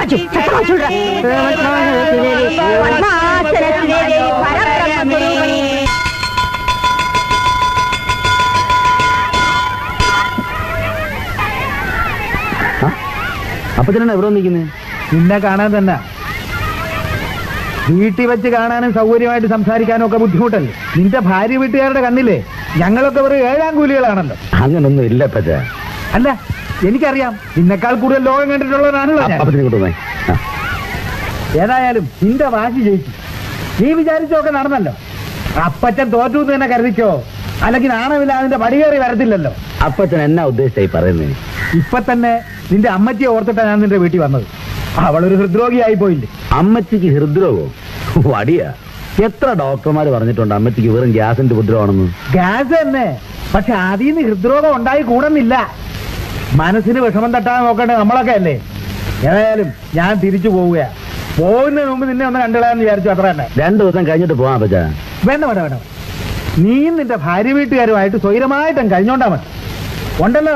Watch സത്യം വാച്ചുടാ. പത്മാസനത്തിലെ പരബ്രഹ്മസ്വരൂപിണി. അപ്പച്ചനാണ് എവിടെ നിൽക്കുന്നത് നിന്നെ കാണാൻ തന്നെ വീട്ടിൽ വെച്ച് കാണാനും സൗകര്യമായിട്ട് സംസാരിക്കാനും ഒക്കെ ബുദ്ധിമുട്ടല്ലേ നിന്റെ ഭാര്യ വീട്ടുകാരുടെ കണ്ണില്ലേ ഞങ്ങളൊക്കെ വെറും ഏഴാം കൂലികളാണല്ലോ അങ്ങനൊന്നും ഇല്ല അപ്പച്ച അല്ല എനിക്കറിയാം നിന്നെക്കാൾ കൂടുതൽ ലോകം കണ്ടിട്ടുള്ളവനാണല്ലോ ഞാൻ. അപ്പച്ചനെ ഇങ്ങോട്ട് വന്നേ ആ. ഏതായാലും നിന്റെ വാശി ജയിച്ചു നീ വിചാരിച്ചൊക്കെ നടന്നല്ലോ അപ്പച്ചൻ തോറ്റു എന്ന് തന്നെ കരുതിക്കോ അല്ലെങ്കിൽ നാണമില്ല അതിന്റെ പടികേറി വരത്തില്ലല്ലോ അപ്പച്ചൻ എന്നാ ഉദ്ദേശിച്ചായി പറയുന്നത് ഇപ്പൊ തന്നെ നിന്റെ അമ്മച്ചിയെ ഓർത്തിട്ടാ ഞാൻ നിന്റെ വീട്ടിൽ വന്നത് അവളൊരു ഹൃദ്രോഗിയായി പോയില്ലേ അമ്മച്ചിക്ക് ഹൃദ്രോഗോ വടിയാ എത്ര ഡോക്ടർമാർ പറഞ്ഞിട്ടുണ്ട് അമ്മച്ചിക്ക് വെറും ഗ്യാസിന്റെ ഉപദ്രവമാണെന്ന് ഗ്യാസ് തന്നെ പക്ഷെ അതിൽ നിന്ന് ഹൃദ്രോഗം ഉണ്ടായി കൂടുന്നില്ല മനസ്സിന് വിഷമം തട്ടാൻ നോക്കണ്ടേ നമ്മളൊക്കെ അല്ലേ ഏതായാലും ഞാൻ തിരിച്ചു പോവുകയാ പോകുന്നതിന് മുമ്പ് നിന്നെ ഒന്ന് കണ്ടുകളയാന്ന് വിചാരിച്ചു അത്ര തന്നെ രണ്ടു ദിവസം കഴിഞ്ഞിട്ട് പോവാം അപ്പച്ച വേണ്ട വേണ്ട വേണ്ട നീയും നിന്റെ ഭാര്യ വീട്ടുകാരുമായിട്ട് സ്വൈരമായിട്ടും കഴിഞ്ഞോണ്ടാ മതി ഉണ്ടല്ലോ